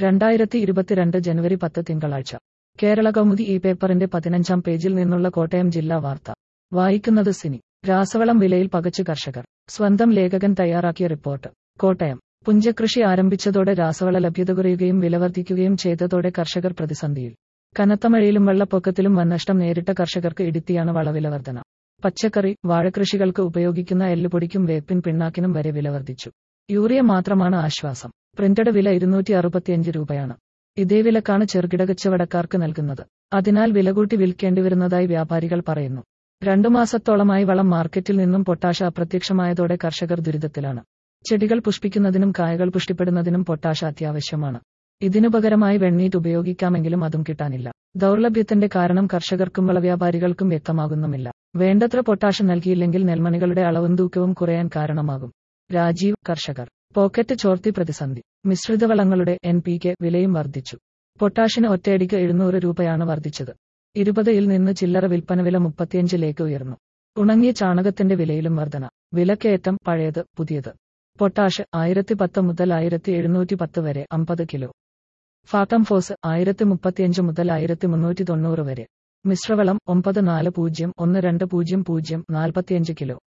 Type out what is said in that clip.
രണ്ടായിരത്തി ഇരുപത്തിരണ്ട് ജനുവരി പത്ത് തിങ്കളാഴ്ച കേരള കൗമുദി ഈ പേപ്പറിന്റെ പതിനഞ്ചാം പേജിൽ നിന്നുള്ള കോട്ടയം ജില്ലാ വാർത്ത വായിക്കുന്നത് സിനി രാസവളം വിലയിൽ പകച്ചു കർഷകർ സ്വന്തം ലേഖകൻ തയ്യാറാക്കിയ റിപ്പോർട്ട് കോട്ടയം പുഞ്ചകൃഷി ആരംഭിച്ചതോടെ രാസവള ലഭ്യത കുറയുകയും വില വർദ്ധിക്കുകയും ചെയ്തതോടെ കർഷകർ പ്രതിസന്ധിയിൽ കനത്ത മഴയിലും വെള്ളപ്പൊക്കത്തിലും വന്നഷ്ടം നേരിട്ട കർഷകർക്ക് ഇടുത്തിയാണ് വളവില വർധന പച്ചക്കറി വാഴകൃഷികൾക്ക് ഉപയോഗിക്കുന്ന എല്ലുപൊടിക്കും വേപ്പിൻ പിണ്ണാക്കിനും വരെ വില വർദ്ധിച്ചു യൂറിയ മാത്രമാണ് ആശ്വാസം പ്രിന്റഡ് വില ഇരുന്നൂറ്റി അറുപത്തിയഞ്ച് രൂപയാണ് ഇതേ വിലക്കാണ് ചെറുകിട കച്ചവടക്കാർക്ക് നൽകുന്നത് അതിനാൽ വില കൂട്ടി വിൽക്കേണ്ടിവരുന്നതായി വ്യാപാരികൾ പറയുന്നു രണ്ടു മാസത്തോളമായി വളം മാർക്കറ്റിൽ നിന്നും പൊട്ടാഷ് അപ്രത്യക്ഷമായതോടെ കർഷകർ ദുരിതത്തിലാണ് ചെടികൾ പുഷ്പിക്കുന്നതിനും കായകൾ പുഷ്ടിപ്പെടുന്നതിനും പൊട്ടാഷ് അത്യാവശ്യമാണ് ഇതിനു പകരമായി വെണ്ണീറ്റ് ഉപയോഗിക്കാമെങ്കിലും അതും കിട്ടാനില്ല ദൗർലഭ്യത്തിന്റെ കാരണം കർഷകർക്കും വളവ്യാപാരികൾക്കും വ്യക്തമാകുന്നുമില്ല വേണ്ടത്ര പൊട്ടാഷ് നൽകിയില്ലെങ്കിൽ നെൽമണികളുടെ അളവും തൂക്കവും കുറയാൻ കാരണമാകും രാജീവ് കർഷകർ പോക്കറ്റ് ചോർത്തി പ്രതിസന്ധി മിശ്രിത വളങ്ങളുടെ എൻ പി കെ വിലയും വർദ്ധിച്ചു പൊട്ടാഷിന് ഒറ്റയടിക്ക് എഴുന്നൂറ് രൂപയാണ് വർദ്ധിച്ചത് ഇരുപതിൽ നിന്ന് ചില്ലറ വിൽപ്പന വില മുപ്പത്തിയഞ്ചിലേക്ക് ഉയർന്നു ഉണങ്ങിയ ചാണകത്തിന്റെ വിലയിലും വർധന വിലക്കയറ്റം പഴയത് പുതിയത് പൊട്ടാഷ് ആയിരത്തി പത്ത് മുതൽ ആയിരത്തി എഴുന്നൂറ്റി പത്ത് വരെ അമ്പത് കിലോ ഫാട്ടം ഫോസ് ആയിരത്തി മുപ്പത്തിയഞ്ച് മുതൽ ആയിരത്തി മുന്നൂറ്റി തൊണ്ണൂറ് വരെ മിശ്രവളം ഒമ്പത് നാല് പൂജ്യം ഒന്ന് രണ്ട് പൂജ്യം പൂജ്യം നാൽപ്പത്തിയഞ്ച് കിലോ